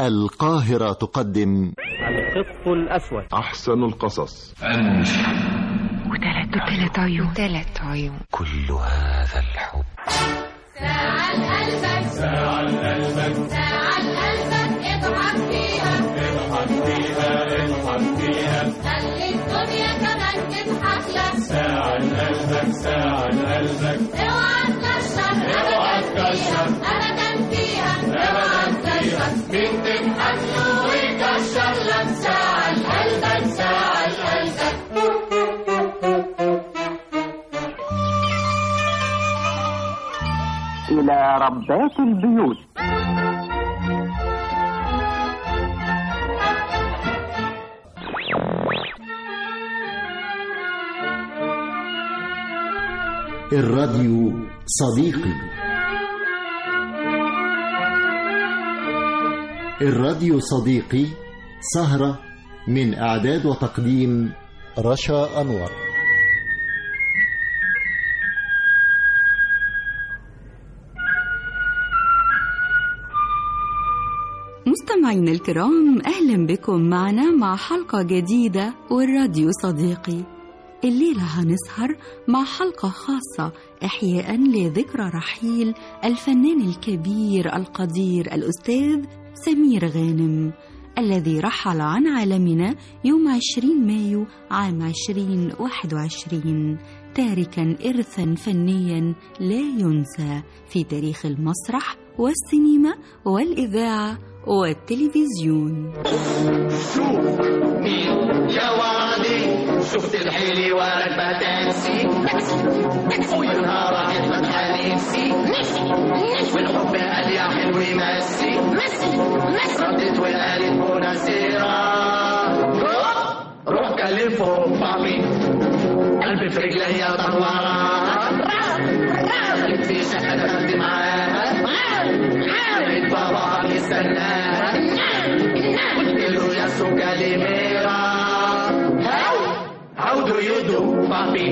القاهرة تقدم القط الأسود أحسن القصص وثلاث وثلاث عيون ثلاث عيون كل هذا الحب ساعة لقلبك ساعة لقلبك ساعة لقلبك اضحك فيها اضحك فيها اضحك فيها خلي الدنيا كمان تضحك لك ساعة لقلبك ساعة لقلبك اوعى تكشر اوعى تكشر ابدا فيها اوعى تكشر مين تضحك له ويكشر لك ساعة لقلبك ساعة لقلبك إلى ربات البيوت الراديو صديقي الراديو صديقي سهرة من إعداد وتقديم رشا أنور مستمعينا الكرام أهلا بكم معنا مع حلقة جديدة والراديو صديقي الليلة هنسهر مع حلقة خاصة إحياء لذكرى رحيل الفنان الكبير القدير الأستاذ سمير غانم الذي رحل عن عالمنا يوم 20 مايو عام 2021 تاركا إرثا فنيا لا ينسى في تاريخ المسرح والسينما والإذاعة والتلفزيون يا وعدي شفت الحيلي وراك بتنسي والنهار هتفتح نفسي والحب قال يا حلو يمسي ردت وقالت مناسيرة روح كلم فوق بابي قلبي في رجليا طوارة قالت في شقة دخلت معاها لقيت بابا بيستناها قلت له يا سو كاليميرا How? How do you do, papi?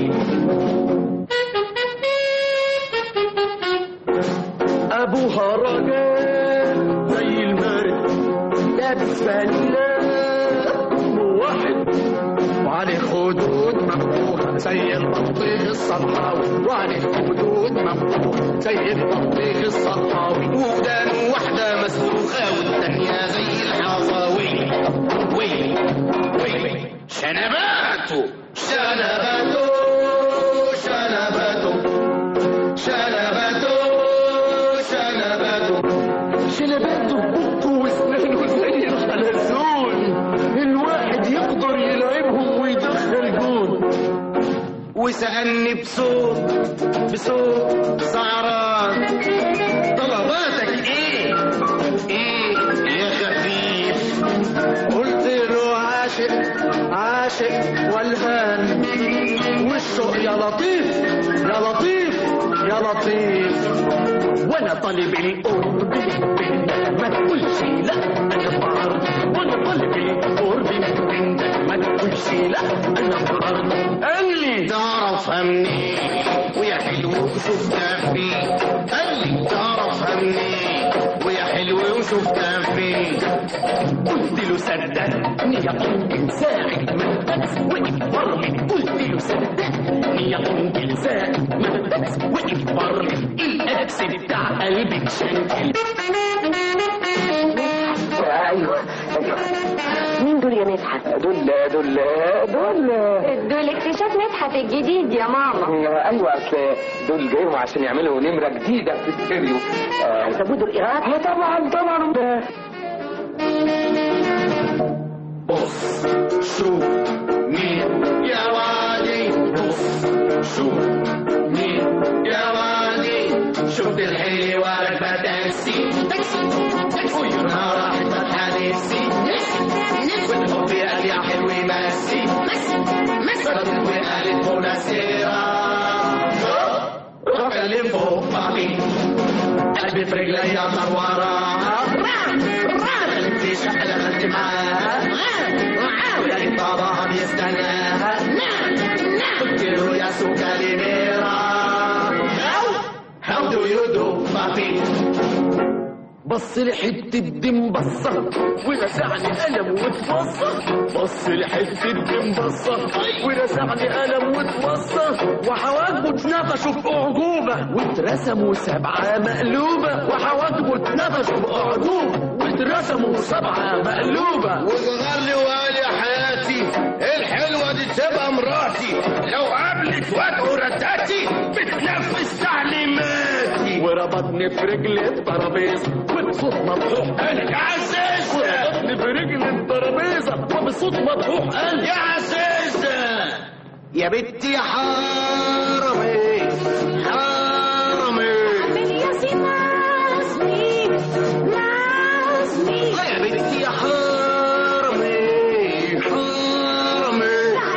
أبوها راجل زي المارد لابس فانيلا موحد وعليه خدود مفتوحة زي البطيخ الصفراوي وعليه خدود مفتوحة زي البطيخ الصفراوي ودانه واحدة مسلوخة والتانية زي الحصاوي وي وي شنباته شنباته شنباته شنباته شنباته شنباته بقه واسنانه زي الحلزون الواحد يقدر يلعبهم ويدخل جول وسألني بصوت بصوت سعران طلباتك ايه ايه يا خفيف قلت له عاشق عاشق والهان والشوق يا لطيف يا لطيف يا لطيف وانا طالب القرب منك ما تقولش لا انا بعرض وانا طالب القرب منك ما تقولش لا انا بعرض قال لي تعرفها منين ويا حلو وشفتها فين قال لي تعرفها منين ويا حلو وشفتها فين قلت له صدقني يا انكل ساعد ما بس وقف برمي قلت له صدقني يا انكل ساعد ما بس وقف برمي الاكس بتاع قلبي اتشنكل أيوة أيوة مين دول يا مدحت؟ دول دول دول دول اكتشاف مدحت الجديد يا ماما ايوه اصل دول جايين عشان يعملوا نمره جديده في الستيريو هيسموه دول ايراد؟ اه طبعا طبعا ده بص شوف مين يا وادي بص شوف مين يا وادي شفت الحيل ورا بتاكسي ويومها راحت فتحة نفسي والحب قال يا حلو يمسي ردت وقالت مناسيرة روح كلم فوق بابي قلبي في رجليا طوارة قالت في شقة دخلت معاها ولقيت باباها بيستناها قلت له يا سو كاليميرا How do you do, papi? بص لي حتة دم بصة ورزعني قلم واتوصى بص لي حتة دم بصة ورزعني قلم واتوصى وحواجبه اتنفشوا بأعجوبة واترسموا سبعة مقلوبة وحواجبه اتنفشوا بأعجوبة واترسموا سبعة مقلوبة وصغر لي وقال يا حياتي الحلوة دي تبقى مراتي لو قابلت وادعو رداتي بتنفذ تعليماتي وربطني في رجل الترابيزة وبصوت مفتوح قال يا عزيزة وربطني في رجل الترابيزة وبصوت مفتوح قال يا عزيزة يا بنتي يا حرمي حرمي يا بنتي يا حرمي حرمي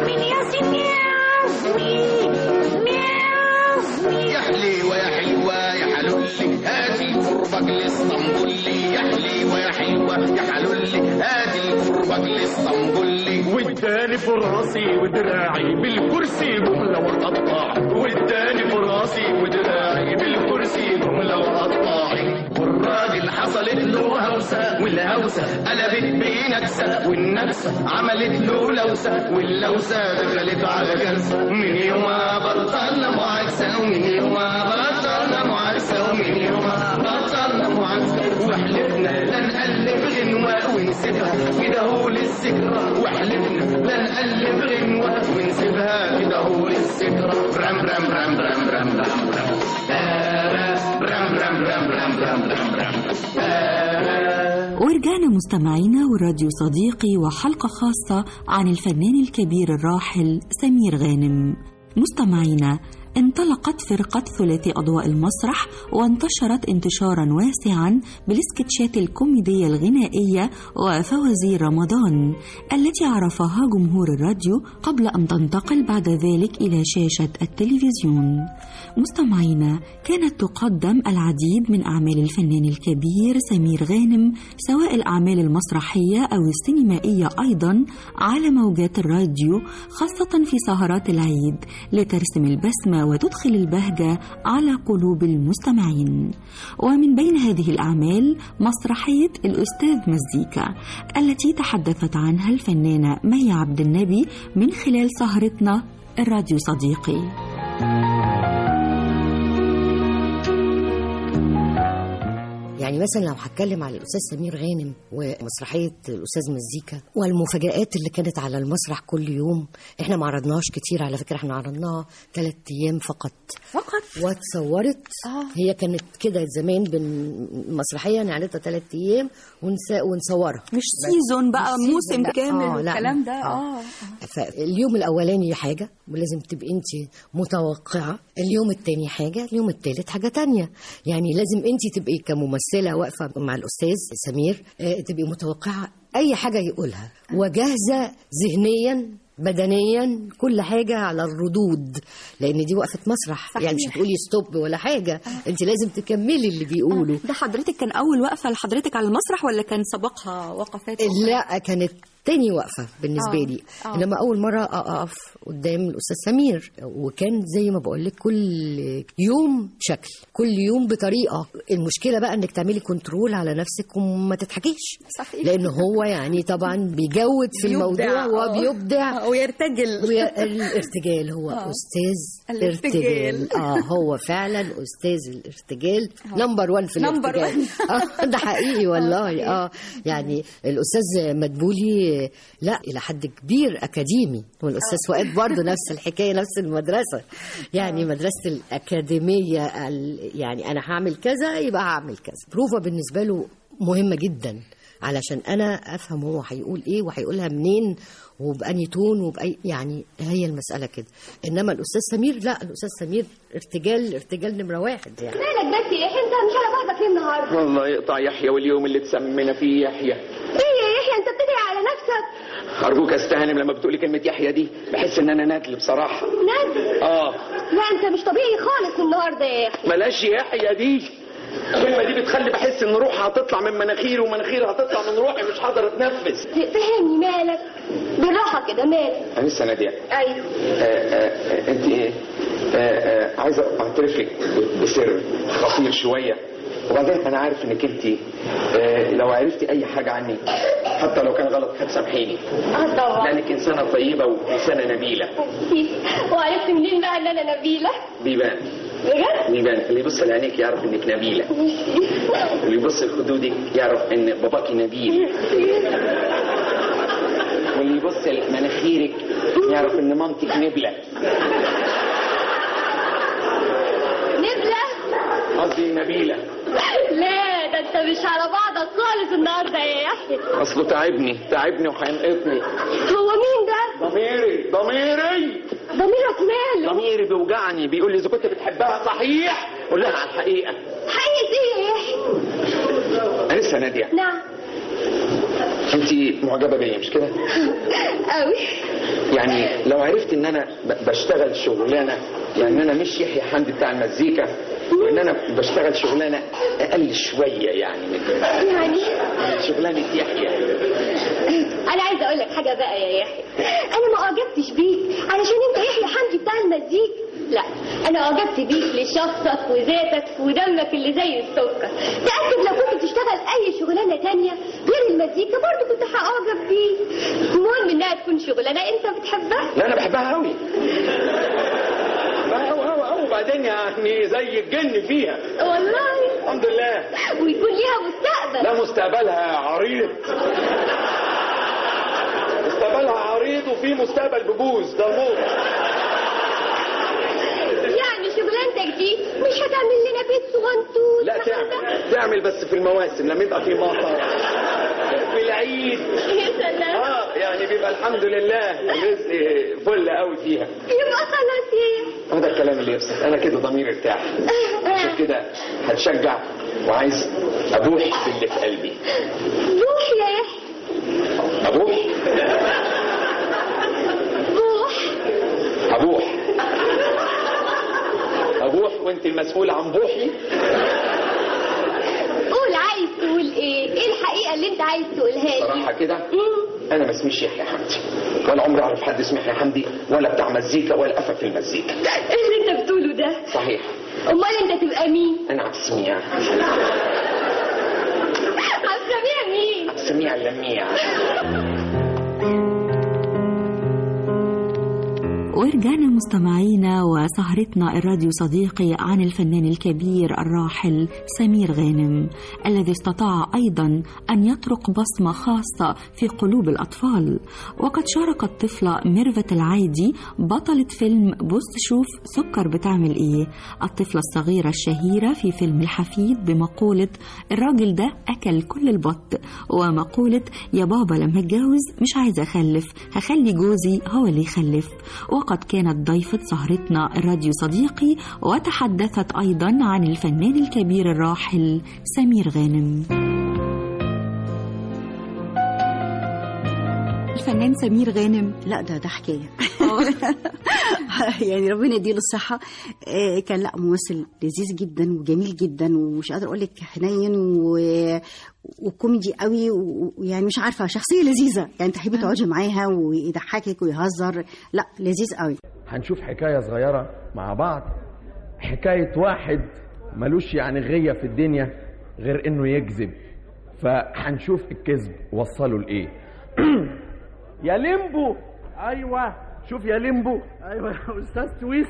يا حليوة يا حلوة يا حلولي هاتي قربك لاسطنبولي يا حليوة يا حلوة يا حلولي هاتي قربك لاسطنبولي واداني في راسي ودراعي بالكرسي جملة وقطع واداني في راسي ودراعي بالكرسي جملة وقطع والراجل حصلت له هوسة والهوسة قلبت بيه نكسة والنكسة عملت له لوسة واللوسة دخلت على جلسة من يومها بطلنا معاكسة ومن يومها بطلنا معاكسة ومن يومها بطلنا معاكسة وحلفنا لا نقلب غنوة ونسيبها كده هو للذكرى وحلفنا لا نقلب غنوة ونسيبها كده هو للذكرى رم رم رم رم رم رم رم رم رم رم رم رم رم رم ورجعنا مستمعينا والراديو صديقي وحلقة خاصة عن الفنان الكبير الراحل سمير غانم مستمعينا انطلقت فرقة ثلاثي أضواء المسرح وانتشرت انتشارا واسعا بالسكتشات الكوميدية الغنائية وفوازير رمضان التي عرفها جمهور الراديو قبل أن تنتقل بعد ذلك إلى شاشة التلفزيون مستمعينا كانت تقدم العديد من أعمال الفنان الكبير سمير غانم سواء الأعمال المسرحية أو السينمائية أيضا على موجات الراديو خاصة في سهرات العيد لترسم البسمة وتدخل البهجة على قلوب المستمعين ومن بين هذه الأعمال مسرحية الأستاذ مزيكا التي تحدثت عنها الفنانة مي عبد النبي من خلال سهرتنا الراديو صديقي يعني مثلا لو هتكلم على الاستاذ سمير غانم ومسرحيه الاستاذ مزيكا والمفاجات اللي كانت على المسرح كل يوم احنا ما عرضناهاش كتير على فكره احنا عرضناها ثلاث ايام فقط فقط واتصورت آه. هي كانت كده زمان بالمسرحيه نعرضها ثلاث ايام ونس... ونصورها مش سيزون بقى مش موسم سيزون، لا. كامل آه، لا. والكلام ده آه. اه فاليوم الاولاني حاجه ولازم تبقي انت متوقعه اليوم التاني حاجه اليوم التالت حاجه تانية يعني لازم انت تبقي كممثله واقفه مع الاستاذ سمير آه، تبقي متوقعه اي حاجه يقولها وجاهزه ذهنيا بدنيا كل حاجة على الردود لأن دي وقفة مسرح صحيح. يعني مش هتقولي ستوب ولا حاجة أنت لازم تكملي اللي بيقوله ده حضرتك كان أول وقفة لحضرتك على المسرح ولا كان سبقها وقفات أخرى؟ لا كانت تاني وقفة بالنسبة آه، لي آه. إنما أول مرة أقف قدام الأستاذ سمير وكان زي ما بقول لك كل يوم شكل كل يوم بطريقة المشكلة بقى إنك تعملي كنترول على نفسك وما تضحكيش صحيح. لأن هو يعني طبعا بيجود في بيبدع، الموضوع آه. وبيبدع آه، ويرتجل ويا- الارتجال هو آه. استاذ الارتجال. ارتجال اه هو فعلا استاذ الارتجال نمبر 1 في نمبر الارتجال اه ده حقيقي والله اه يعني الاستاذ مدبولي لا الى حد كبير اكاديمي والاستاذ فؤاد برضه نفس الحكايه نفس المدرسه يعني مدرسه الاكاديميه ال- يعني انا هعمل كذا يبقى هعمل كذا بروفا بالنسبه له مهمه جدا علشان انا افهم هو هيقول ايه وهيقولها منين وبأني تون وبأي يعني هي المسألة كده إنما الأستاذ سمير لا الأستاذ سمير ارتجال ارتجال نمرة واحد يعني مالك بس يا يحيى انت مش على بعضك ليه النهارده؟ والله يقطع يحيى واليوم اللي تسمينا فيه يحيى ايه يا يحيى انت بتدعي على نفسك؟ أرجوك أستهنم لما بتقولي كلمة يحيى دي بحس إن أنا ندل بصراحة نازل آه لا انت مش طبيعي خالص النهارده يا يحيى بلاش يحيى دي الكلمة دي بتخلي بحس إن روحي هتطلع من مناخيري ومناخيري هتطلع من روحي مش هقدر أتنفس فهمني مالك بالراحه كده مالك أنا لسه نادية ايوه آه، آه، آه، انت ايه آه، آه، عايز اعترف لك بسر خطير شويه وبعدين انا عارف انك انت آه، لو عرفتي اي حاجه عني حتى لو كان غلط هتسامحيني اه طبعا لانك انسانه طيبه وانسانه نبيله وعرفت منين بقى ان انا نبيله بيبان بجد بيبان اللي يبص لعينيك يعرف انك نبيله واللي يبص لخدودك يعرف ان باباكي نبيل واللي يبص لمناخيرك يعرف ان مامتك نبله نبله قصدي نبيله لا ده انت مش على بعضك خالص النهارده يا يحيى اصله تعبني تعبني وهينقطني هو مين ده ضميري ضميري ضميرك ماله ضميري بيوجعني بيقول لي اذا كنت بتحبها صحيح قول لها على الحقيقه حقيقة ايه يا يحيى انسه ناديه نعم انت معجبه بيا مش كده قوي يعني لو عرفت ان انا ب- بشتغل شغلانه يعني انا مش يحيى حمدي بتاع المزيكا وان انا بشتغل شغلانه اقل شويه يعني من يعني من شغلانه يحيى انا عايزه اقول لك حاجه بقى يا يحيى انا ما اعجبتش بيك علشان انت يحيى حمدي بتاع المزيكا لا انا اعجبت بيك لشخصك وذاتك ودمك اللي زي السكر تاكد لو كنت بتشتغل اي شغلانه تانية غير المزيكا برضه كنت هعجب بيك المهم انها تكون شغلانه انت بتحبها لا انا بحبها قوي بحبها قوي قوي قوي وبعدين يعني زي الجن فيها والله الحمد لله ويكون ليها مستقبل لا مستقبلها عريض مستقبلها عريض وفي مستقبل بجوز ده الموت يعني شغلانتك دي مش هتعمل لنا بيت صغنطوط لا تعمل تعمل بس في المواسم لما يبقى في مطر في العيد يا سلام اه يعني بيبقى الحمد لله الرزق فل قوي فيها يبقى خلاص يا هذا الكلام اللي يبسط انا كده ضميري ارتاح عشان كده هتشجع وعايز ابوح باللي في قلبي روح يا يحيى ابوح روح ابوح ابوح وانت المسؤول عن بوحي قول عايز تقول ايه ايه الحقيقه اللي انت عايز تقولها لي صراحه كده مم. انا ما اسميش يحيى حمدي ولا عمري اعرف حد اسمه يحيى حمدي ولا بتاع مزيكا ولا افهم في المزيكا ايه اللي انت بتقوله ده صحيح امال انت تبقى مين انا عبد السميع عبد السميع مين عبد السميع اللميع ورجعنا مستمعينا وسهرتنا الراديو صديقي عن الفنان الكبير الراحل سمير غانم الذي استطاع ايضا ان يترك بصمه خاصه في قلوب الاطفال وقد شارك الطفله ميرفت العايدي بطله فيلم بص شوف سكر بتعمل ايه الطفله الصغيره الشهيره في فيلم الحفيد بمقوله الراجل ده اكل كل البط ومقوله يا بابا لما اتجوز مش عايزه اخلف هخلي جوزي هو اللي يخلف وقد كانت ضيفة سهرتنا الراديو صديقي وتحدثت أيضا عن الفنان الكبير الراحل سمير غانم الفنان سمير غانم لا ده ده حكايه يعني ربنا يديله الصحه آه، كان لا ممثل لذيذ جدا وجميل جدا ومش قادر اقول لك حنين و... وكوميدي قوي و- ويعني مش عارفه شخصيه لذيذه يعني تحبي تقعدي معاها ويضحكك ويهزر لا لذيذ قوي هنشوف حكاية صغيرة مع بعض حكاية واحد ملوش يعني غية في الدنيا غير انه يكذب فهنشوف الكذب وصله لايه يا ليمبو ايوه شوف يا ليمبو ايوه يا استاذ تويس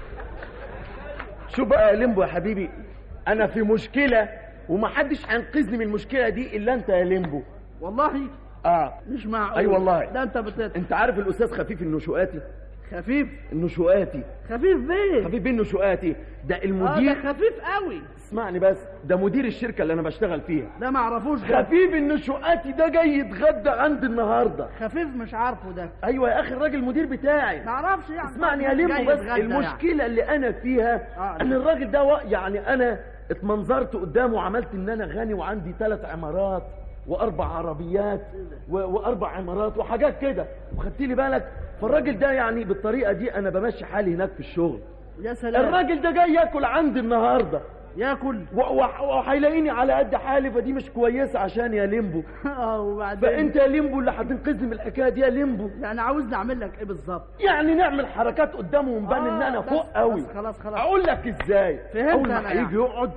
شوف بقى يا ليمبو يا حبيبي انا في مشكلة ومحدش هينقذني من المشكلة دي الا انت يا ليمبو والله اه مش معقول اي والله ده انت بت... انت عارف الاستاذ خفيف النشواتي خفيف النشواتي خفيف بيه خفيف بيه النشواتي ده اه المدير ده خفيف قوي اسمعني بس ده مدير الشركه اللي انا بشتغل فيها ده ما اعرفوش ده خفيف النشواتي ده جاي يتغدى عندي النهارده خفيف مش عارفه ده ايوه يا اخي الراجل المدير بتاعي ما اعرفش يعني اسمعني يا ليمبو جاي بس يتغدى المشكله اللي انا فيها آه، ان الراجل ده وا- يعني انا اتمنظرت قدامه وعملت ان انا غني وعندي ثلاث عمارات واربع عربيات و... واربع عمارات وحاجات كده وخدت لي بالك فالراجل ده يعني بالطريقه دي انا بمشي حالي هناك في الشغل يا سلام الراجل ده جاي ياكل عندي النهارده ياكل و- و- وهيلاقيني على قد حالي فدي مش كويسه عشان يا ليمبو اه وبعدين فانت يا ليمبو اللي هتنقذني من الحكايه دي يا ليمبو يعني عاوزني اعمل لك ايه بالظبط يعني نعمل حركات قدامه ونبان ان انا بس- فوق قوي بس خلاص خلاص اقول لك ازاي فهمت اول أنا ما يعني. هيجي يقعد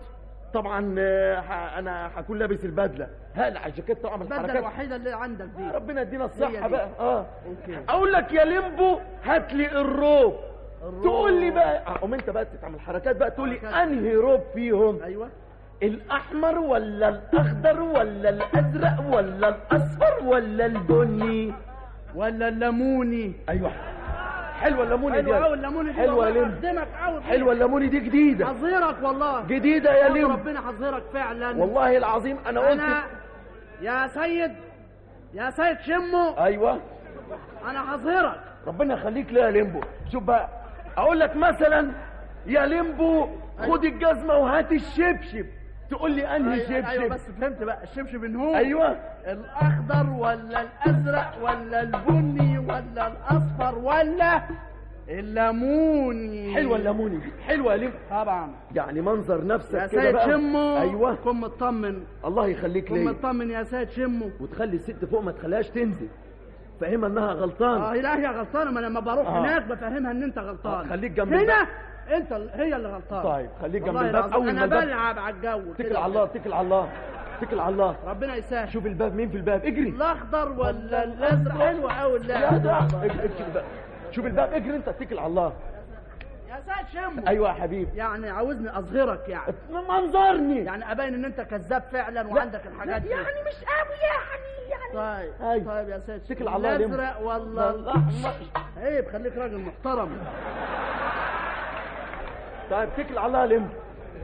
طبعا آه، ح- انا هكون لابس البدله هقلع الجاكيت طبعا البلده الحركات الوحيده اللي عندك دي ربنا يدينا هي الصحه دي. بقى اه اوكي اقول لك يا ليمبو هات لي الروب الروب. تقول لي بقى قوم انت بقى تعمل حركات بقى تقول لي حركات. انهي روب فيهم ايوه الاحمر ولا الاخضر ولا الازرق ولا الاصفر ولا البني ولا الليموني ايوه حلوه الليموني دي حلوه قوي الليموني دي حلوه يا والله ليمبو اخدمك قوي حلوه الليموني دي جديده حظيرك والله جديده يا والله ليمبو ربنا حظيرك فعلا والله العظيم انا قلت انا يا سيد يا سيد شمو ايوه انا حظيرك ربنا يخليك ليا يا ليمبو شوف بقى اقول لك مثلا يا ليمبو خد الجزمه وهات الشبشب تقول لي انهي أيوة, شبشب ايوه بس فهمت بقى الشبشب إن هو ايوه الاخضر ولا الازرق ولا البني ولا الاصفر ولا الليموني حلوه الليموني دي حلوه يا ليمبو طبعا يعني منظر نفسك يا كده سيد بقى شمو ايوه كن مطمن الله يخليك كن ليا مطمن يا سيد شمو وتخلي الست فوق ما تخليهاش تنزل فاهمها انها غلطانه اه لا هي غلطانه ما انا لما بروح آه. هناك بفهمها ان انت غلطان آه، خليك جنب هنا الباب. انت ال- هي اللي غلطانه طيب خليك جنب والله الباب العظيم اول ما انا الباب بلعب على الجو اتكل كده. على الله اتكل على الله اتكل على الله ربنا يسهل شوف الباب مين في الباب اجري الاخضر ولا الازرق حلوه قوي لا اللعبه ده اجري اجري الباب شوف الباب اجري انت اتكل على الله يا سيد شمو ايوه يا حبيبي يعني عاوزني اظهرك يعني منظرني يعني ابين ان انت كذاب فعلا وعندك الحاجات دي يعني مش قوي يعني يعني طيب أيوة. طيب يا سيد اتكل على الله يا لمبو. الازرق ولا الاحمر عيب خليك راجل محترم طيب اتكل على الله يا لمبو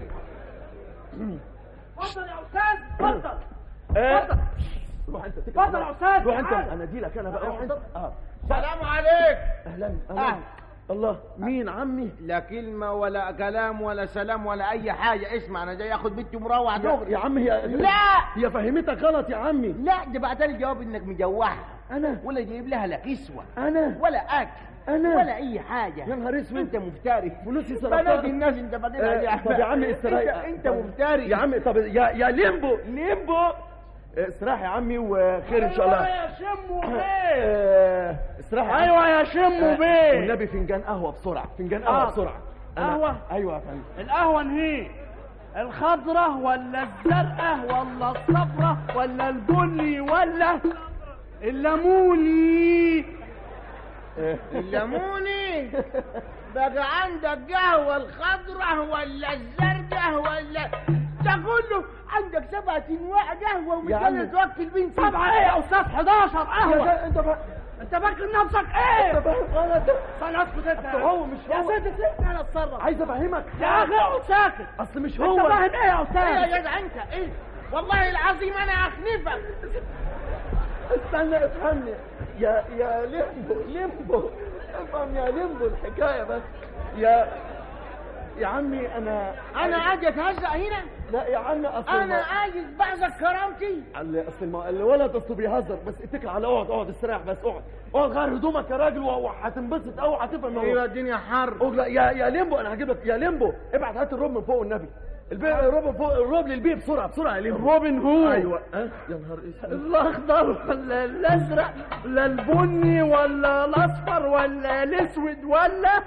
اتفضل يا استاذ اتفضل ايه روح انت اتكل اتفضل على يا الله. أستاذ، روح انت تعال. انا دي لك انا بقى روح انت اه سلام عليك اهلا اهلا أهلا. الله مين عمي لا كلمة ولا كلام ولا سلام ولا أي حاجة اسمع أنا جاي آخد بنتي مروح يا, دغري يا عم هي لا هي فهمتك غلط يا عمي لا ده بعتلي جواب إنك مجوعها انا ولا جايب لها لا كسوة انا ولا أكل أنا؟ ولا أي حاجة يا نهار اسود أنت مفتري فلوسي بنات صرفتها الناس أنت بعدين آه، طب يا عم استريح أنت, أنت مفتري يا عم طب يا يا ليمبو ليمبو آه، استراح يا عمي وخير ان شاء الله يا شمو بيه آه، استراح يا عم. ايوه يا شمو آه، بيه والنبي فنجان قهوه بسرعه فنجان قهوه آه. بسرعه أنا- قهوة؟ ايوه يا فندم القهوه نهي الخضرة ولا الزرقاء ولا الصفرة ولا البني ولا الليموني آه، الليموني بقى عندك قهوة الخضرة ولا الزرقاء ولا ده كله عندك سبعة انواع قهوة ومش يا عم. قادر توكل بين سبعة ايه يا استاذ 11 يا قهوة جا- انت بقى انت فاكر نفسك ايه انت فاهم غلط استنى اسكت انت هو مش يا هو. سيدي سيبني انا اتصرف عايز افهمك يا اخي اقعد ساكت اصل مش انت هو فاهم ايه يا ايه استاذ يا جدع انت ايه والله العظيم انا اخنفك استنى افهمني يا يا ليمبو ليمبو افهم يا ليمبو الحكايه بس يا يا عمي انا انا اجي اتهزق هنا لا يا عمي اصل انا الم- عايز بعضك كرامتي ال- اصل الم- الولد اصله بيهزر بس اتكل على اقعد اقعد استريح بس اقعد اقعد غير هدومك يا راجل و- وهتنبسط قوي هتفهم ايوه الدنيا حر اقعد لا يا يا ليمبو انا هجيب لك يا ليمبو ابعت هات الروب من فوق النبي البي الروب من فوق الروب للبي بسرعه بسرعه يا ليمبو روبن هود ايوه أه؟ يا نهار اسود الاخضر ولا الازرق ولا البني ولا الاصفر ولا الاسود ولا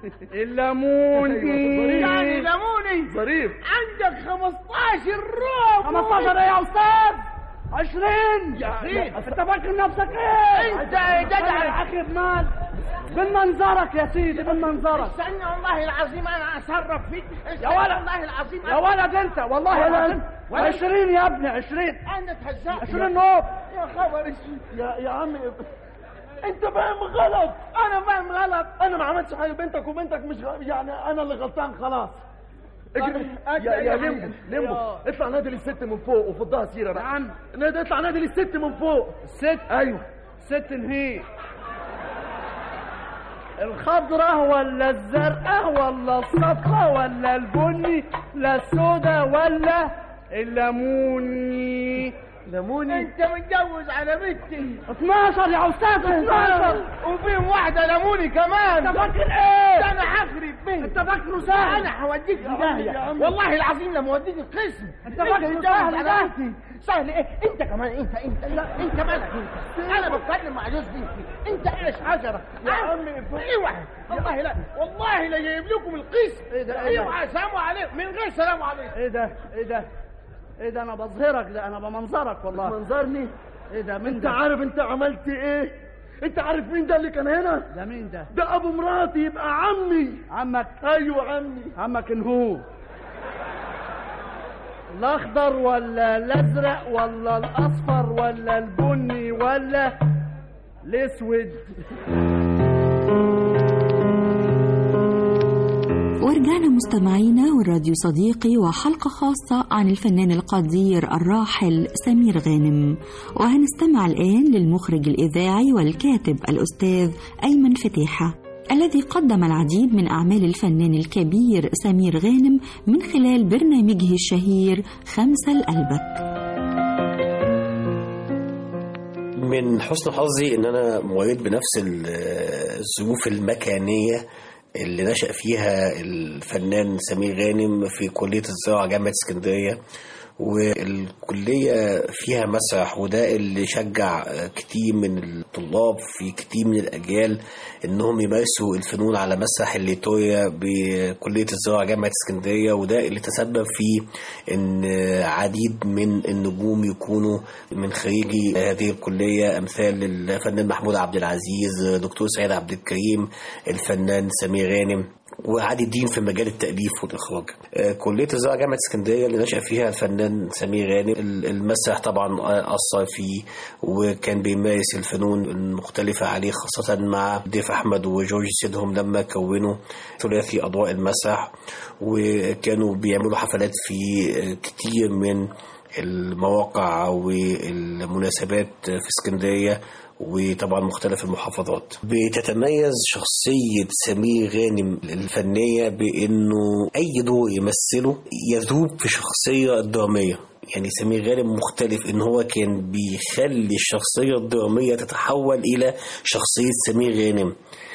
الليموني يعني ليموني ظريف عندك 15 روب 15 ايه يا استاذ 20 يا- يا- انت فاكر نفسك ايه انت يا جدع. يا اخي بمال من منظرك يا سيدي من منظرك استنى والله العظيم انا اتصرف فيك استنى يا ولد. والله العظيم يا ولد انت والله ولد. العظيم ولد. 20 يا ابني 20 انا اتهزقت 20 نوب يا خبر اسود يا يا عمي انت فاهم غلط انا فاهم غلط انا ما عملتش حاجه بنتك وبنتك مش غ... يعني انا اللي غلطان خلاص اجري طيب، يا يا أجري. ليمبو ليمبو يا. اطلع نادي للست من فوق وفضها سيره بقى نعم. نادي اطلع نادي للست من فوق ست ايوه ست نهي الخضرة ولا الزرقاء ولا الصفرة ولا البني لا السودا ولا الليموني لموني انت متجوز على بنتي 12 يا استاذ 12 وفيهم واحدة لموني كمان انت فاكر ايه؟ ده انا هخرب بنت انت فاكره سهل انا هوديك في يا داهية عم. والله العظيم لما اوديك القسم انت فاكره متجوز سهل على ده؟ بنتي سهل ايه انت كمان انت انت لا انت مالك انت انا بتكلم مع جوز بنتي انت ايش حجرة يا اه؟ عم اوعى والله لا والله لا جايب لكم القسم ايه ده؟ ايه ده؟ اوعى سلام عليكم من غير سلام عليكم ايه ده ايه ده ايه ده انا بظهرك ده انا بمنظرك والله منظرني ايه ده مين انت ده عارف انت عملت ايه انت عارف مين ده اللي كان هنا ده مين ده ده ابو مراتي يبقى عمي عمك ايوه عمي عمك هو الاخضر ولا الازرق ولا الاصفر ولا البني ولا الاسود ورجعنا مستمعينا والراديو صديقي وحلقة خاصة عن الفنان القدير الراحل سمير غانم وهنستمع الآن للمخرج الإذاعي والكاتب الأستاذ أيمن فتيحة الذي قدم العديد من أعمال الفنان الكبير سمير غانم من خلال برنامجه الشهير خمسة الألبك من حسن حظي ان انا مواليد بنفس ال- الظروف المكانيه اللي نشأ فيها الفنان سمير غانم في كلية الزراعة جامعة اسكندرية والكلية فيها مسرح وده اللي شجع كتير من الطلاب في كتير من الأجيال إنهم يمارسوا الفنون على مسرح الليتويا بكلية الزراعة جامعة اسكندرية وده اللي تسبب في إن عديد من النجوم يكونوا من خريجي هذه الكلية أمثال الفنان محمود عبد العزيز دكتور سعيد عبد الكريم الفنان سمير غانم وعديدين في مجال التأليف والإخراج آه، كلية الزراعة جامعة اسكندرية اللي نشأ فيها الفنان سمير غانم ال- المسرح طبعا أثر فيه وكان بيمارس الفنون المختلفة عليه خاصة مع ضيف أحمد وجورج سيدهم لما كونوا ثلاثي أضواء المسرح وكانوا بيعملوا حفلات في آه، كتير من المواقع والمناسبات في اسكندرية وطبعا مختلف المحافظات بتتميز شخصية سمير غانم الفنية بأنه أي دور يمثله يذوب في شخصية درامية يعني سمير غانم مختلف ان هو كان بيخلي الشخصية الدرامية تتحول الى شخصية سمير غانم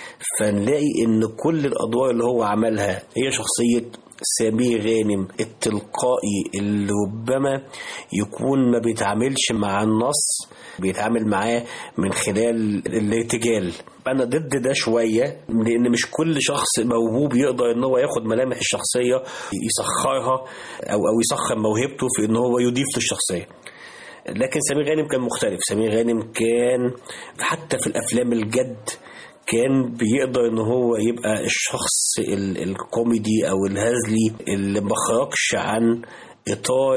فنلاقي ان كل الادوار اللي هو عملها هي شخصية سمير غانم التلقائي اللي ربما يكون ما بيتعاملش مع النص بيتعامل معاه من خلال الارتجال انا ضد ده شويه لان مش كل شخص موهوب يقدر ان هو ياخد ملامح الشخصيه يسخرها او او يسخر موهبته في ان هو يضيف للشخصيه لكن سمير غانم كان مختلف سمير غانم كان حتى في الافلام الجد كان بيقدر ان هو يبقى الشخص ال- الكوميدي او الهزلي اللي ما خرجش عن اطار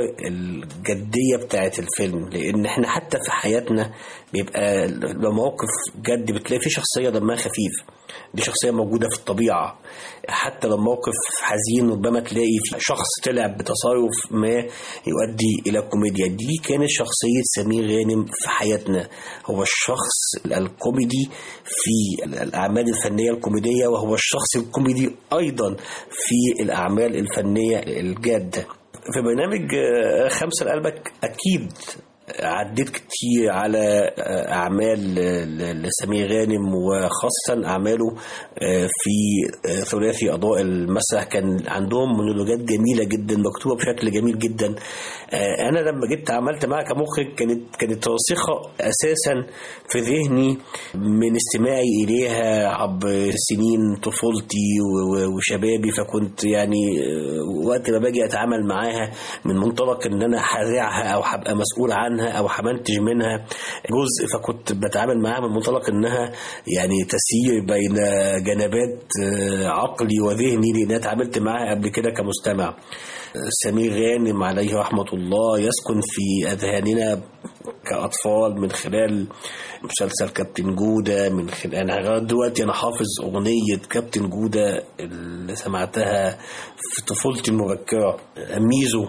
الجديه بتاعت الفيلم لان احنا حتى في حياتنا بيبقى لو موقف جد بتلاقي في شخصيه دمها خفيف دي شخصيه موجوده في الطبيعه حتى لو موقف حزين ربما تلاقي في شخص طلع بتصرف ما يؤدي الى كوميديا دي كانت شخصيه سمير غانم في حياتنا هو الشخص الكوميدي في الاعمال الفنيه الكوميديه وهو الشخص الكوميدي ايضا في الاعمال الفنيه الجاده في برنامج آه، خمسة لقلبك أكيد عديت كتير على آه، أعمال ل- لسمير غانم وخاصة أعماله آه، في آه، ثلاثي أضواء المسرح كان عندهم مونولوجات جميلة جدا مكتوبة بشكل جميل جدا آه، أنا لما جيت عملت معها كمخرج كانت كانت راسخة أساسا في ذهني من استماعي إليها عبر سنين طفولتي و- و- وشبابي فكنت يعني آه، وقت ما باجي أتعامل معاها من منطلق إن أنا هذاعها أو هبقى مسؤول عنها أو همنتج منها جزء فكنت بتعامل معاها من منطلق إنها يعني تسير بين جنبات آه، عقلي وذهني لأن أنا اتعاملت معاها قبل كده كمستمع سمير غانم عليه رحمة الله يسكن في أذهاننا كأطفال من خلال مسلسل كابتن جودة من خلال أنا لغاية دلوقتي أنا حافظ أغنية كابتن جودة اللي سمعتها في طفولتي المبكرة ميزو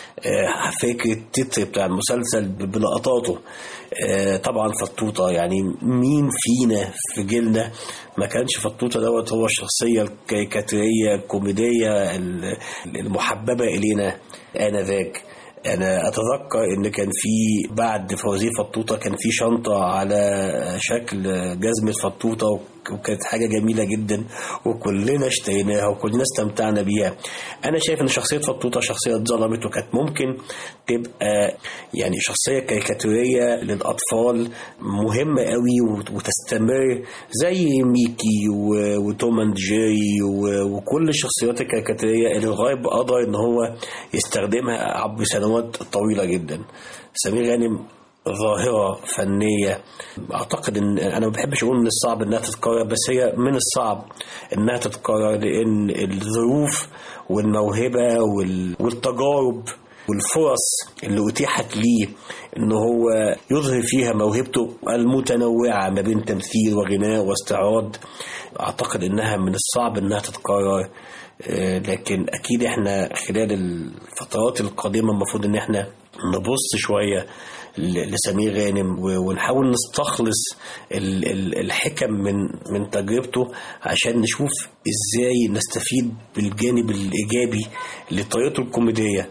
آه، فاكر التتر بتاع المسلسل بلقطاته آه، طبعا فطوطة يعني مين فينا في جيلنا ما كانش فطوطة دوت هو الشخصية الكاريكاتيرية الكوميدية ال- المحببة إلينا آنذاك انا اتذكر ان كان في بعد فوازير فطوطه كان في شنطه على شكل جزمه فطوطه وكانت حاجه جميله جدا وكلنا اشتريناها وكلنا استمتعنا بيها انا شايف ان شخصيه فطوطه شخصيه اتظلمت وكانت ممكن تبقى يعني شخصيه كاريكاتوريه للاطفال مهمه قوي وتستمر زي ميكي و- وتوم اند جيري و- وكل الشخصيات الكاريكاتوريه اللي الغايب قدر ان هو يستخدمها عبر سنوات طويله جدا سمير غانم ظاهرة فنية أعتقد إن أنا ما بحبش أقول من الصعب إنها تتكرر بس هي من الصعب إنها تتكرر لأن الظروف والموهبة وال- والتجارب والفرص اللي أتيحت ليه إن هو يظهر فيها موهبته المتنوعة ما بين تمثيل وغناء واستعراض أعتقد إنها من الصعب إنها تتكرر آه، لكن أكيد إحنا خلال الفترات القادمة المفروض إن إحنا نبص شوية ل- لسمير غانم و- ونحاول نستخلص ال- ال- الحكم من من تجربته عشان نشوف ازاي نستفيد بالجانب الايجابي لطريقته الكوميديه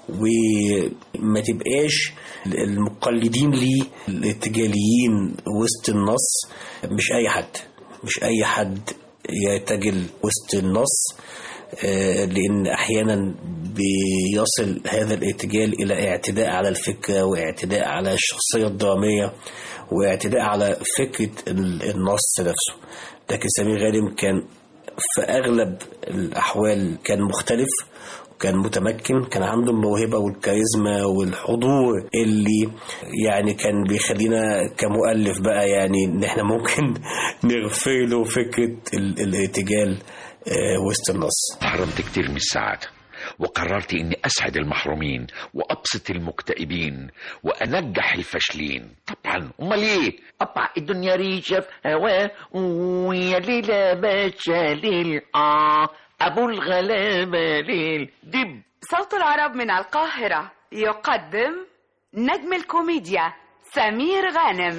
وما تبقاش المقلدين ليه الارتجاليين وسط النص مش اي حد مش اي حد يرتجل وسط النص آه، لأن أحيانا بيصل هذا الارتجال إلى اعتداء على الفكرة واعتداء على الشخصية الدرامية واعتداء على فكرة ال- النص نفسه لكن سمير غانم كان في أغلب الأحوال كان مختلف وكان متمكن كان عنده الموهبة والكاريزما والحضور اللي يعني كان بيخلينا كمؤلف بقى يعني ان احنا ممكن نغفر له فكرة ال- الارتجال آه، وسط النص حرمت كتير من السعادة وقررت اني اسعد المحرومين وابسط المكتئبين وانجح الفاشلين طبعا امال ايه قطع الدنيا ريشة في هواه ويا ليلة باشا ليل آه أبو الغلابة ليل دب صوت العرب من القاهرة يقدم نجم الكوميديا سمير غانم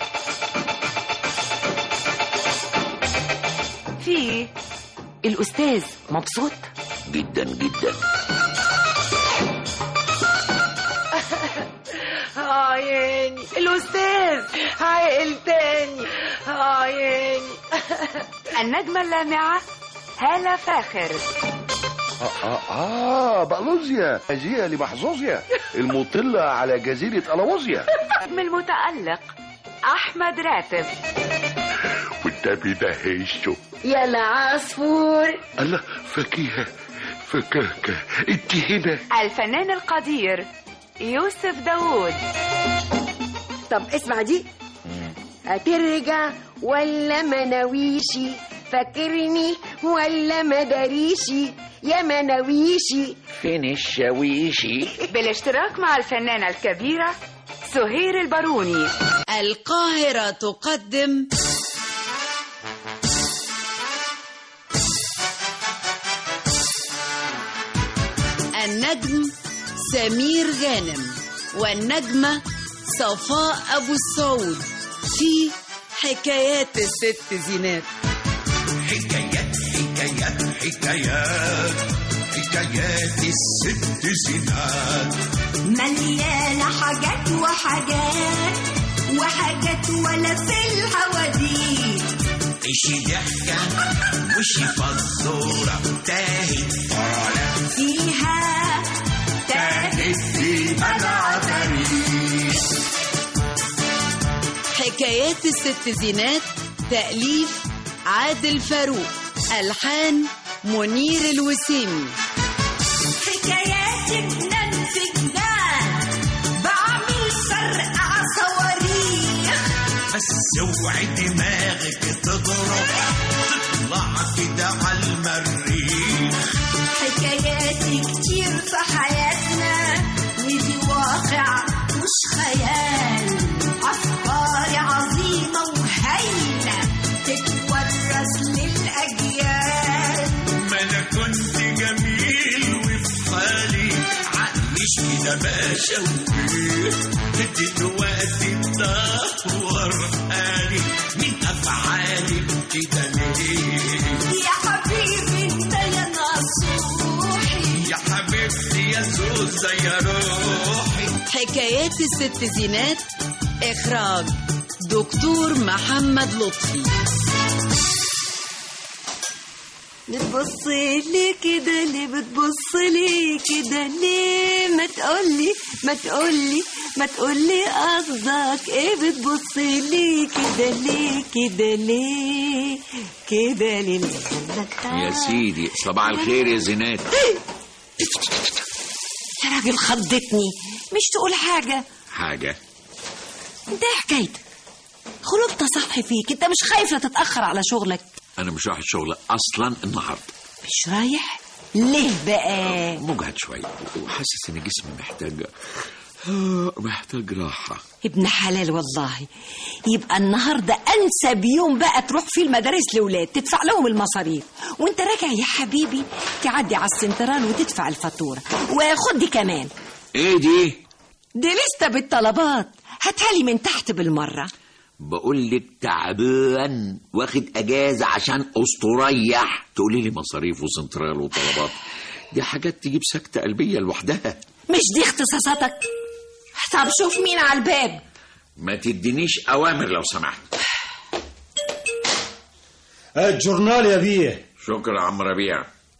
في الأستاذ مبسوط جدا جدا عيني الأستاذ عائل تاني عيني النجمة اللامعة هالة فاخر آه, آه, آه بقلوزيا هذه لمحظوظيا المطلة على جزيرة ألاوزيا النجم المتألق أحمد راتب والنبي ده هيشو يا العصفور الله فكيهة فكاكة انت هنا الفنان القدير يوسف داوود طب اسمع دي هترجع ولا مناويشي فاكرني ولا مداريشي يا مناويشي فين الشاويشي بالاشتراك مع الفنانة الكبيرة سهير الباروني القاهرة تقدم النجم سمير غانم والنجمة صفاء أبو السعود في حكايات الست زينات حكايات حكايات حكايات حكايات الست زينات مليانة حاجات وحاجات وحاجات ولا في الحواديت إشي ضحكة وشي فزورة تاهت طالع فيها تاهت في بلع طريق حكايات الست زينات تأليف عادل فاروق ألحان منير الوسيمي حكايات جنان في جنان بعمل فرقع صواريخ بس اوعي دماغك تضرب تطلع كده على المريخ حكايات كتير في حياتنا ودي واقع مش خيال أفكار عظيمة وهايلة تتورث للأجيال ما انا كنت جميل وفي حالي عايش كده باشا وبيه دلوقتي تدور حالي من افعالي كده ليه يا حبيبي انت يا نصوحي يا حبيبتي يا زوزة يا روح حكايات الست زينات إخراج دكتور محمد لطفي بتبص لي كده ليه بتبص لي كده ليه ما تقولي ما تقولي ما تقولي قصدك ايه بتبص لي كده ليه كده ليه كده ليه يا سيدي صباح الخير يا زينات يا راجل خضتني مش تقول حاجة حاجة انت ايه حكايتك خلقت صحي فيك انت مش خايف لا تتأخر على شغلك أنا مش رايح الشغل أصلا النهاردة مش رايح ليه بقى مجهد شوية وحاسس إن جسمي محتاج محتاج راحة ابن حلال والله يبقى النهارده انسب يوم بقى تروح فيه المدارس لاولاد تدفع لهم المصاريف وانت راجع يا حبيبي تعدي على السنترال وتدفع الفاتوره وخد دي كمان إيه دي؟ دي لسته بالطلبات هاتها لي من تحت بالمره بقول لك تعبان واخد اجازه عشان استريح تقولي لي مصاريف وسنترال وطلبات دي حاجات تجيب سكته قلبيه لوحدها مش دي اختصاصاتك طب شوف مين على الباب ما تدينيش اوامر لو سمحت الجورنال يا بيه شكرا يا عم ربيع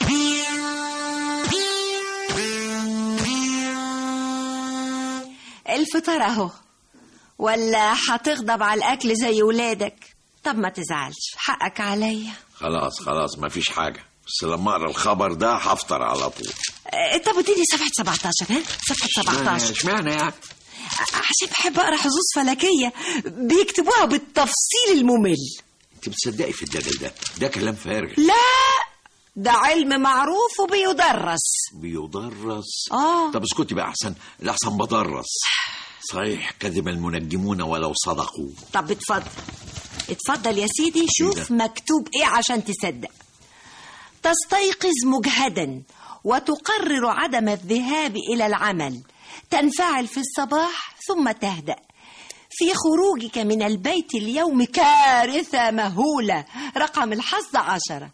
الفطار اهو ولا هتغضب على الاكل زي ولادك طب ما تزعلش حقك عليا خلاص خلاص ما فيش حاجه بس لما اقرا الخبر ده هفطر على طول اه، طب اديني صفحه 17 ها صفحه 17 اشمعنى يعني عشان بحب اقرا حظوظ فلكيه بيكتبوها بالتفصيل الممل انت بتصدقي في الدجل ده ده كلام فارغ لا ده علم معروف وبيدرس بيدرس اه طب اسكتي بقى احسن الاحسن بدرس صحيح كذب المنجمون ولو صدقوا طب اتفضل اتفضل يا سيدي شوف مكتوب ايه عشان تصدق تستيقظ مجهدا وتقرر عدم الذهاب الى العمل تنفعل في الصباح ثم تهدأ في خروجك من البيت اليوم كارثة مهولة رقم الحظ عشرة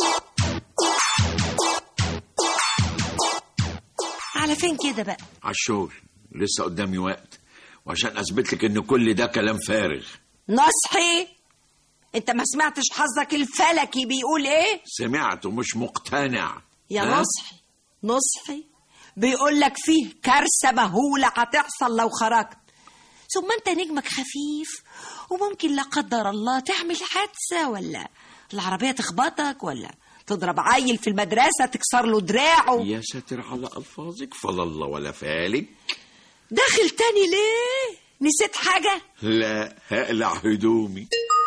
على فين كده بقى على الشغل لسه قدامي وقت وعشان اثبت لك ان كل ده كلام فارغ نصحي انت ما سمعتش حظك الفلكي بيقول ايه سمعت ومش مقتنع يا ها؟ نصحي نصحي بيقول لك فيه كارثة مهولة هتحصل لو خرجت ثم انت نجمك خفيف وممكن لا قدر الله تعمل حادثة ولا العربية تخبطك ولا تضرب عيل في المدرسة تكسر له دراعه يا ساتر على الفاظك فلا الله ولا فالك داخل تاني ليه نسيت حاجة لا هقلع هدومي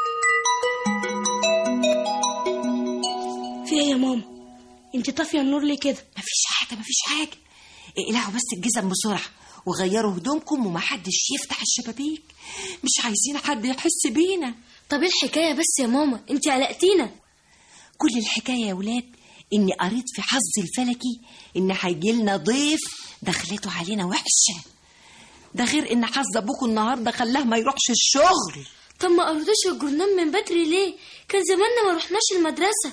في ايه يا ماما انت طافيه النور ليه كده مفيش حاجه مفيش حاجه اقلعوا بس الجزم بسرعه وغيروا هدومكم ومحدش يفتح الشبابيك مش عايزين حد يحس بينا طب ايه الحكايه بس يا ماما انت قلقتينا كل الحكايه يا ولاد اني قريت في حظ الفلكي ان هيجي لنا ضيف دخلته علينا وحشه ده غير ان حظ ابوكوا النهارده خلاه ما يروحش الشغل طب ما قريتوش الجورنال من بدري ليه كان زماننا ما رحناش المدرسه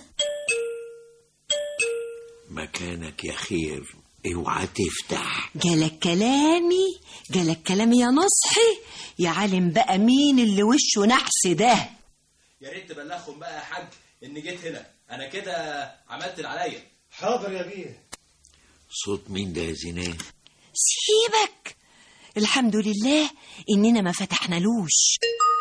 مكانك يا خير اوعى تفتح جالك كلامي جالك كلامي يا نصحي يا عالم بقى مين اللي وشه نحس ده يا ريت تبلغهم بقى يا حاج اني جيت هنا انا كده عملت اللي عليا حاضر يا بيه صوت مين ده يا زينات سيبك الحمد لله اننا ما فتحنالوش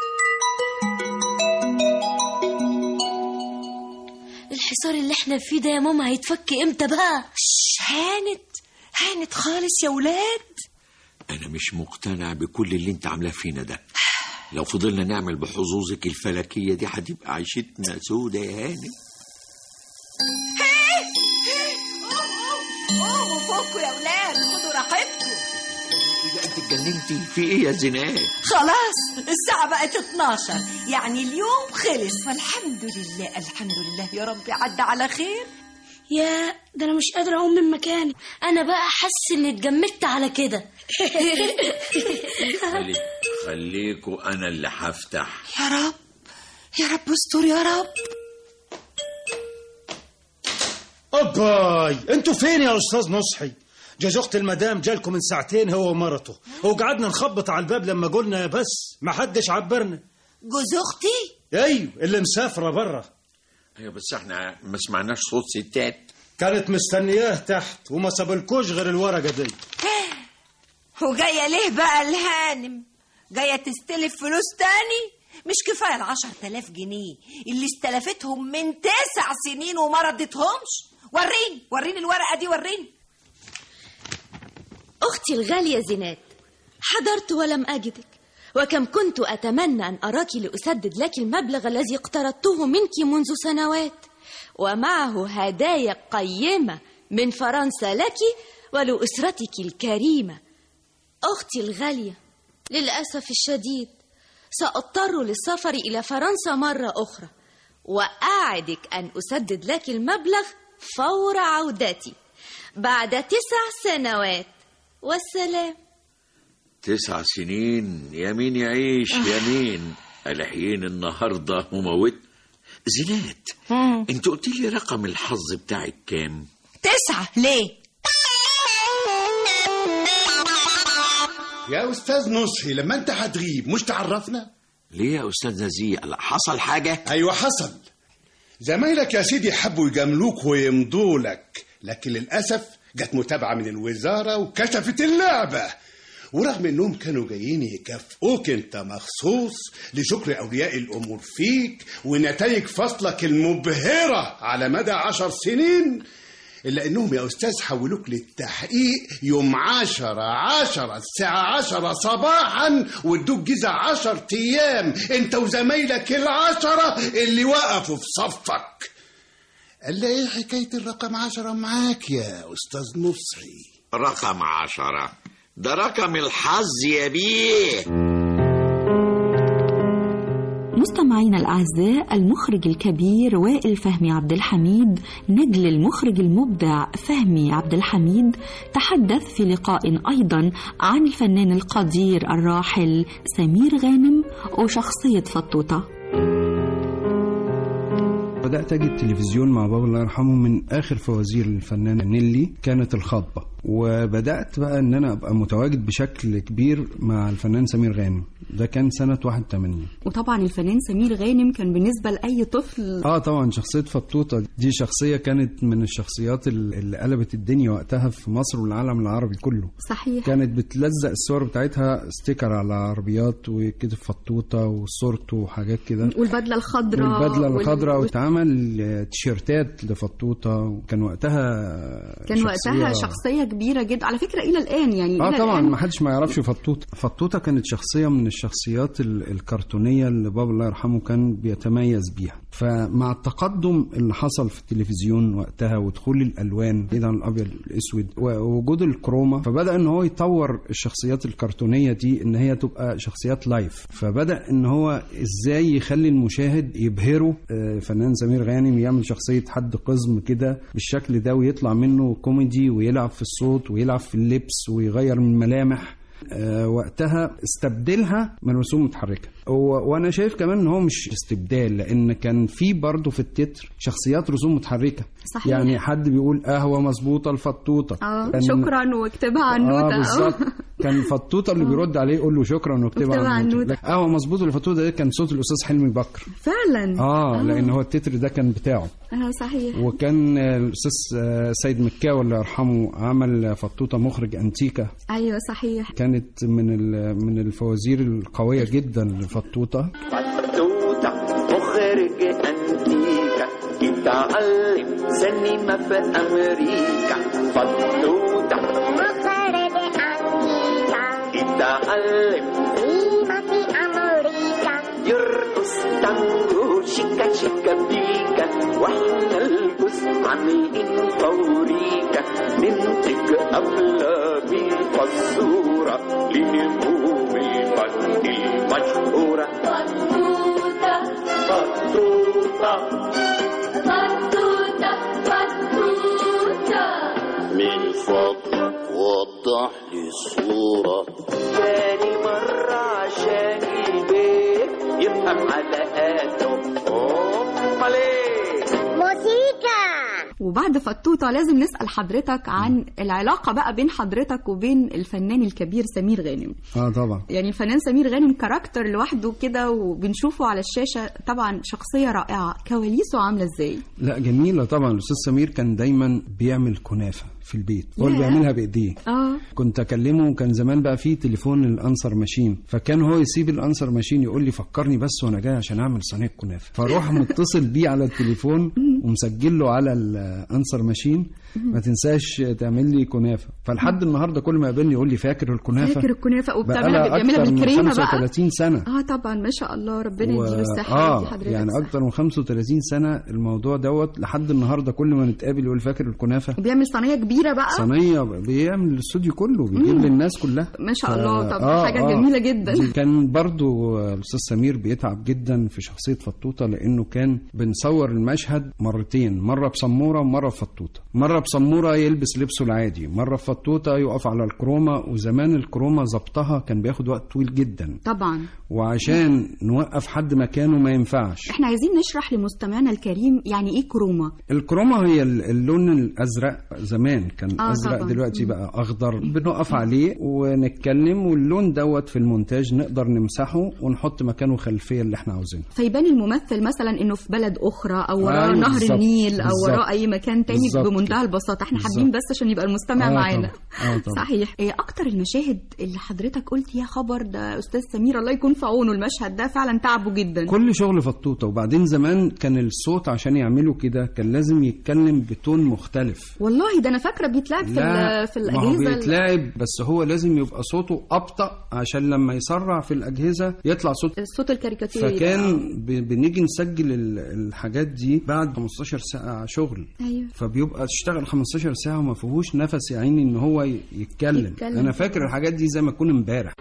الحصار اللي احنا فيه ده يا ماما هيتفك امتى بقى هانت هانت خالص يا ولاد انا مش مقتنع بكل اللي انت عاملاه فينا ده لو فضلنا نعمل بحظوظك الفلكيه دي هتبقى عيشتنا سودة يا هاني قوموا فوقوا يا ولاد خدوا راحتكم اذا انت اتجننتي في ايه يا زينات خلاص الساعة بقت 12 يعني اليوم خلص فالحمد لله الحمد لله يا رب عدى على خير يا ده انا مش قادره اقوم من مكاني انا بقى حاسس اني اتجمدت على كده خلي خليكوا انا اللي هفتح يا رب يا رب استر يا رب أباي انتوا فين يا أستاذ نصحي جوز اخت المدام جالكم من ساعتين هو ومرته وقعدنا نخبط على الباب لما قلنا بس ما حدش عبرنا جوز اختي ايوه اللي مسافره بره ايوه بس احنا ما سمعناش صوت ستات كانت مستنياه تحت وما سابلكوش غير الورقه دي وجايه ليه بقى الهانم جايه تستلف فلوس تاني مش كفايه العشر تلاف جنيه اللي استلفتهم من تسع سنين وما ردتهمش وريني وريني الورقه دي وريني أختي الغالية زينات حضرت ولم أجدك وكم كنت أتمنى أن أراك لأسدد لك المبلغ الذي اقترضته منك منذ سنوات ومعه هدايا قيمة من فرنسا لك ولأسرتك الكريمة أختي الغالية للأسف الشديد سأضطر للسفر إلى فرنسا مرة أخرى وأعدك أن أسدد لك المبلغ فور عودتي بعد تسع سنوات والسلام تسع سنين يمين يعيش يمين الحين النهارده وموت زينات انت قلت لي رقم الحظ بتاعك كام تسعة ليه يا استاذ نصحي لما انت هتغيب مش تعرفنا ليه يا استاذ نزيه لا حصل حاجه ايوه حصل زمايلك يا سيدي حبوا يجاملوك ويمضوا لك لكن للاسف جت متابعه من الوزاره وكشفت اللعبه ورغم انهم كانوا جايين يكافئوك انت مخصوص لشكر اولياء الامور فيك ونتائج فصلك المبهره على مدى عشر سنين إلا إنهم يا أستاذ حولوك للتحقيق يوم عشرة عشرة الساعة عشرة صباحا وادوك جزء عشر أيام أنت وزمايلك العشرة اللي وقفوا في صفك قال لي إيه حكاية الرقم عشرة معاك يا أستاذ نصحي رقم عشرة ده رقم الحظ يا بيه مستمعينا الأعزاء المخرج الكبير وائل فهمي عبد الحميد نجل المخرج المبدع فهمي عبد الحميد تحدث في لقاء أيضا عن الفنان القدير الراحل سمير غانم وشخصية فطوطة بدأت أجي التلفزيون مع بابا الله يرحمه من آخر فوازير الفنان نيلي كانت الخطبة وبدأت بقى إن أنا أبقى متواجد بشكل كبير مع الفنان سمير غانم ده كان سنة 81 وطبعا الفنان سمير غانم كان بالنسبة لأي طفل اه طبعا شخصية فطوطة دي شخصية كانت من الشخصيات ال- اللي قلبت الدنيا وقتها في مصر والعالم العربي كله صحيح كانت بتلزق الصور بتاعتها ستيكر على عربيات وكتب فطوطة وصورته وحاجات كده والبدلة الخضراء والبدلة وال- الخضراء واتعمل آه، تيشيرتات لفطوطة وكان وقتها كان وقتها شخصية كبيرة جدا على فكرة إلى الآن يعني اه إلى طبعا الآن ما حدش ما يعرفش فطوطه فطوطه كانت شخصيه من الشخصيات ال- الكرتونيه اللي بابا الله يرحمه كان بيتميز بيها فمع التقدم اللي حصل في التلفزيون وقتها ودخول الالوان بعيد عن الابيض والاسود ووجود الكروما فبدا ان هو يطور الشخصيات الكرتونيه دي ان هي تبقى شخصيات لايف فبدا ان هو ازاي يخلي المشاهد يبهره آه، فنان سمير غانم يعمل شخصيه حد قزم كده بالشكل ده ويطلع منه كوميدي ويلعب في الصوت ويلعب في اللبس ويغير من الملامح آه، وقتها استبدلها من رسوم متحركه و- وانا شايف كمان ان هو مش استبدال لان كان في برضه في التتر شخصيات رسوم متحركه صحيح. يعني حد بيقول قهوه مظبوطه الفطوطه اه كان- شكرا واكتبها على النوتة اه بالظبط كان الفطوطه اللي بيرد عليه يقول له شكرا واكتبها واكتبها على على النوتة النوتة. قهوه مظبوطه الفطوطه ده كان صوت الاستاذ حلمي بكر فعلا اه لان هو التتر ده كان بتاعه اه صحيح وكان آه، الاستاذ آه، سيد مكاوي الله يرحمه عمل فطوطه مخرج انتيكا ايوه صحيح كانت من ال- من الفوازير القويه جدا لفطوطه فتوتة مخرج أنتيكا يتعلم سينما في أمريكا فتوتة مخرج أنتيكا يتعلم سينما في أمريكا يرقص تانجو شيكا شيكا بيكا واحنا الجزء عاملين فوريكا ننتج أفلام الفزورة لنجوم الفن المشهورة بطوطة بطوطة بطوطة بطوطة من فضلك وضح لي الصورة تاني مرة عشان البيت يفهم على قده أمال إيه وب وبعد فتوته لازم نسال حضرتك عن العلاقه بقى بين حضرتك وبين الفنان الكبير سمير غانم اه طبعا يعني الفنان سمير غانم كاركتر لوحده كده وبنشوفه على الشاشه طبعا شخصيه رائعه كواليسه عامله ازاي لا جميلة طبعا الأستاذ سمير كان دايما بيعمل كنافة في البيت هو اللي ياه. بيعملها بإيديه اه كنت اكلمه كان زمان بقى فيه تليفون الانسر ماشين فكان هو يسيب الانسر ماشين يقول لي فكرني بس وانا جاي عشان اعمل صينيه كنافه فاروح متصل بيه على التليفون ومسجل له على الانسر ماشين ما تنساش تعمل لي كنافه فلحد النهارده كل ما يقابلني يقول لي فاكر الكنافه فاكر الكنافه وبتعملها بقالها بتعملها أكتر من بالكريمه بقى 35 سنه اه طبعا ما شاء الله ربنا و- يديله الصحه اه ويدي حضرتك يعني الصحة. اكتر من 35 سنه الموضوع دوت لحد النهارده كل ما نتقابل يقول فاكر الكنافه وبيعمل صينيه كبيره بقى صينيه بيعمل الاستوديو كله بيجيب مم. للناس كلها ما شاء الله طب آه، حاجه آه. جميله جدا كان برضو الاستاذ سمير بيتعب جدا في شخصيه فطوطه لانه كان بنصور المشهد مرتين مره بسموره ومره بفطوطه مره بسموره يلبس لبسه العادي مره بفطوطه يقف على الكروما وزمان الكروما ظبطها كان بياخد وقت طويل جدا طبعا وعشان نوقف حد مكانه ما ينفعش احنا عايزين نشرح لمستمعنا الكريم يعني ايه كروما الكروما هي ال- اللون الازرق زمان كان آه، ازرق طبعاً. دلوقتي بقى اخضر بنقف عليه ونتكلم واللون دوت في المونتاج نقدر نمسحه ونحط مكانه خلفيه اللي احنا عاوزينها فيبان الممثل مثلا انه في بلد اخرى او وراه أيوة، نهر بالظبط، النيل او بالظبط. وراه اي مكان تاني بالظبط بمنتهى البساطه احنا بالظبط. حابين بس عشان يبقى المستمع آه، معانا طبعاً. آه، طبعاً. صحيح ايه اكتر المشاهد اللي حضرتك قلت يا خبر ده استاذ سمير الله يكون في عونه المشهد ده فعلا تعبه جدا كل شغل فطوطه وبعدين زمان كان الصوت عشان يعملوا كده كان لازم يتكلم بتون مختلف والله ده انا فاكره بيتلعب في لا ال- في ما هو الاجهزه ال- بيتلعب بس هو لازم يبقى صوته ابطا عشان لما يسرع في الاجهزه يطلع صوت الصوت الكاريكاتيري ده. فكان ب- بنيجي نسجل ال- الحاجات دي بعد 15 ساعة شغل ايوه فبيبقى تشتغل 15 ساعة وما فيهوش نفس يا عيني ان هو ي- يتكلم. يتكلم. انا فاكر الحاجات دي زي ما تكون امبارح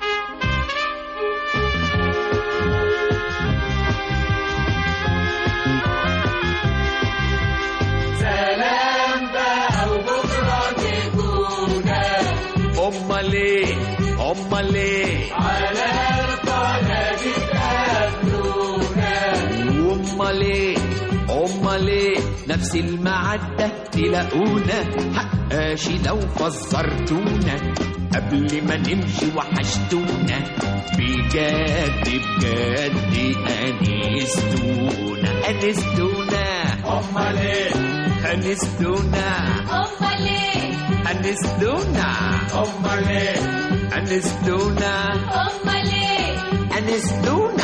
سلام بقى وبكرة تكونا امال ايه امال ايه على القناة تقابلونا امال ايه امال ايه نفس المعدة تلاقونا حقاشي لو فزرتونا قبل ما نمشي وحشتونا بجد بجد انستونا انستونا امال ايه انستونا امال ايه انستونا امال ايه انستونا امال ايه انستونا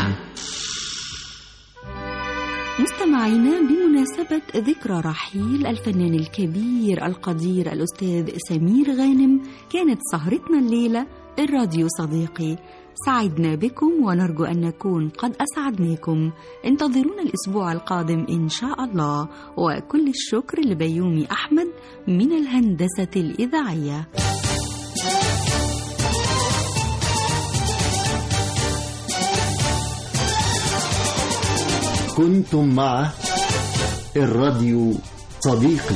مستمعينا بمناسبة ذكرى رحيل الفنان الكبير القدير الأستاذ سمير غانم كانت سهرتنا الليلة الراديو صديقي سعدنا بكم ونرجو أن نكون قد أسعدناكم انتظرونا الأسبوع القادم إن شاء الله وكل الشكر لبيومي أحمد من الهندسة الإذاعية كنتم مع الراديو صديقي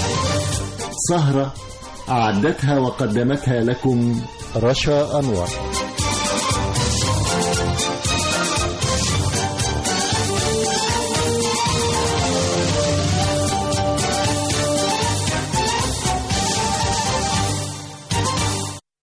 سهرة أعدتها وقدمتها لكم رشا أنور